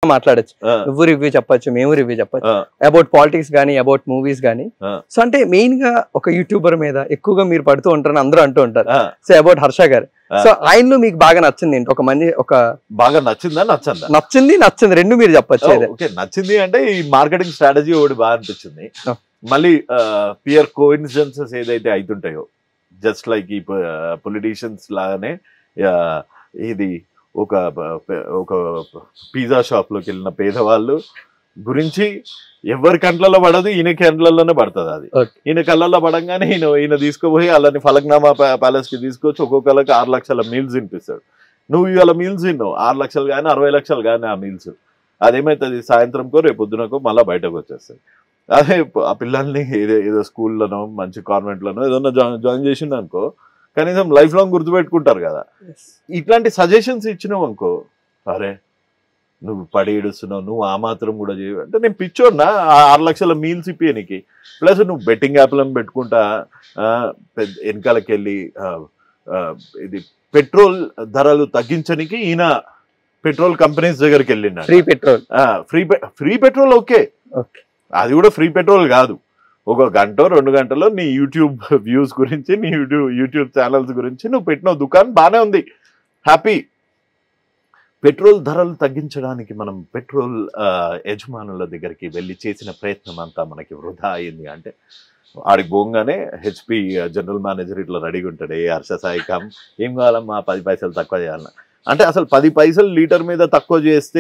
మాట్లాడచ్చు ఆ, నువ్వు రివ్యూ చెప్పొచ్చు మేము రివ్యూ చెప్పొచ్చు ఆ, అబౌట్ పాలిటిక్స్ కానీ అబౌట్ మూవీస్ కానీ ఆ. సో అంటే మెయిన్ గా ఒక యూట్యూబర్ మీద ఎక్కువగా మీరు పడుతూ ఉంటారని అందరూ అంటూ ఉంటారు ఆ, సో అబౌట్ హర్ష గారు ఆ. సో ఆయనలో మీకు బాగా నచ్చింది ఏంటి ఒక మంది ఒక బాగా నచ్చిందా నచ్చందా నచ్చింది నచ్చింది రెండు మీరు చెప్పొచ్చు ఏదో. ఓకే నచ్చింది అంటే ఈ మార్కెటింగ్ స్ట్రాటజీ ఒకటి బాగా అనిపించింది ఆ. మళ్ళీ పియర్ కోఇన్సిడెన్సెస్ ఏదైతే అవుతుంటాయో జస్ట్ లైక్ ఈ పొలిటీషియన్స్ లాగానే ఆ, ఇది ఒక ప- ఒక పిజ్జా షాప్ లోకి వెళ్ళిన పేదవాళ్ళు గురించి ఎవరి కంట్లలో పడదు ఈయన కంట్లలోనే పడుతుంది అది Okay. ఈయన కళ్ళల్లో పడంగానే ఈయన ఈయన తీసుకుపోయి అలాని ఫలక్నామా ప్యాలెస్ కి తీసుకొచ్చి ఒక్కొక్కరికి ఆరు లక్షల మీల్స్ తినిపిస్తాడు నువ్వు ఇవాళ మీల్స్ తిన్నావు ఆరు లక్షలు కానీ అరవై లక్షలు కానీ ఆ మీల్స్ అదేమవుతుంది సాయంత్రంకో రేపు పొద్దునకో మళ్ళీ బయటకు వచ్చేస్తుంది అదే ప- ఆ పిల్లల్ని ఏదో ఏదో స్కూల్లోనో మంచి కాన్వెంట్లోనో ఏదన్నా జాయిన్ జాయిన్ చేసిండు అనుకో కనీసం లైఫ్ లాంగ్ గుర్తుపెట్టుకుంటారు కదా ఇట్లాంటి సజెషన్స్ ఇచ్చినావు అనుకో అరే నువ్వు పడి ఏడుస్తున్నావు నువ్వు ఆ మాత్రం కూడా చేయవు అంటే నేను పిచ్చోడ్నా ఆ ఆరు లక్షల మీల్స్ ఇప్పేనికి ప్లస్ నువ్వు బెట్టింగ్ యాప్లను పెట్టుకుంటా ఆ, పెద్ద వెనకాలకి వెళ్ళి ఆ, ఆ, ఇది పెట్రోల్ ధరలు తగ్గించడానికి ఈయన పెట్రోల్ కంపెనీస్ దగ్గరికి వెళ్ళిండ free petrol free free petrol okay okay అది కూడా ఫ్రీ పెట్రోల్ కాదు ఒక గంట రెండు గంటలో నీ యూట్యూబ్ వ్యూస్ గురించి నీ యూట్యూబ్ యూట్యూబ్ ఛానల్స్ గురించి నువ్వు పెట్టిన దుకాణం బాగానే ఉంది హ్యాపీ పెట్రోల్ ధరలు తగ్గించడానికి మనం పెట్రోల్ ఆ, యజమానుల దగ్గరికి వెళ్ళి చేసిన ప్రయత్నం అంతా మనకి వృధా అయింది అంటే ఆడికి పోగానే హెచ్పి జనరల్ మేనేజర్ ఇట్లా రెడీగా ఉంటాడు ఏ హర్ష సాయి కామ్ ఏం కావాలమ్మా పది పైసలు తక్కువ చేయాలన్నా అంటే అసలు పది పైసలు లీటర్ మీద తక్కువ చేస్తే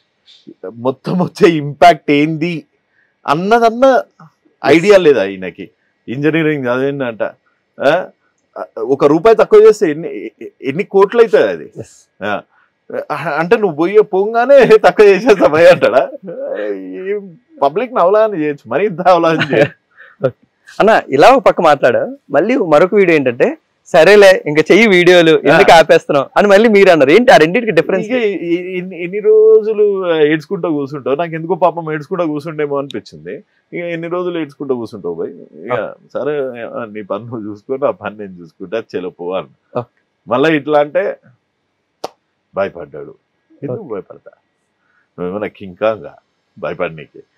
మొత్తం వచ్చే ఇంపాక్ట్ ఏంది అన్నదన్న ఐడియా లేదా ఈయనకి ఇంజనీరింగ్ చదివిందంట ఆ? ఒక రూపాయి తక్కువ చేస్తే ఎన్ని ఎన్ని కోట్లు అవుతుంది అది ఆ. అంటే నువ్వు పోయి పోగానే తక్కువ చేసేస్తా భయ అంటాడా పబ్లిక్ అవలాని చేయొచ్చు మరి ఇంత అవలాని చేయొచ్చు అన్న ఇలా ఒక పక్క మాట్లాడు మళ్ళీ మరొక వీడియో ఏంటంటే సరేలే ఇంకా చెయ్యి వీడియోలు ఎందుకు ఆపేస్తున్నావు అని మళ్ళీ మీరు అన్నారు ఏంటి ఆ రెండింటికి డిఫరెన్స్ ఇక ఎ- ఎన్ని ఎన్ని రోజులు ఏడ్చుకుంటూ కూర్చుంటావు నాకు ఎందుకో పాపం ఏడ్చుకుంటూ కూర్చుంటేమో అనిపించింది ఇక ఎన్ని రోజులు ఏడ్చుకుంటూ కూర్చుంటావు పోయి ఇక సరే ఆ, నీ పని నువ్వు చూసుకొని ఆ పని నేను చూసుకుంటా చెలపో అని ఆ. మళ్ళీ ఇట్లా అంటే భయపడ్డాడు ఎందుకు భయపడతా నువ్వేమన్నా కింకాగా భయపడనీకి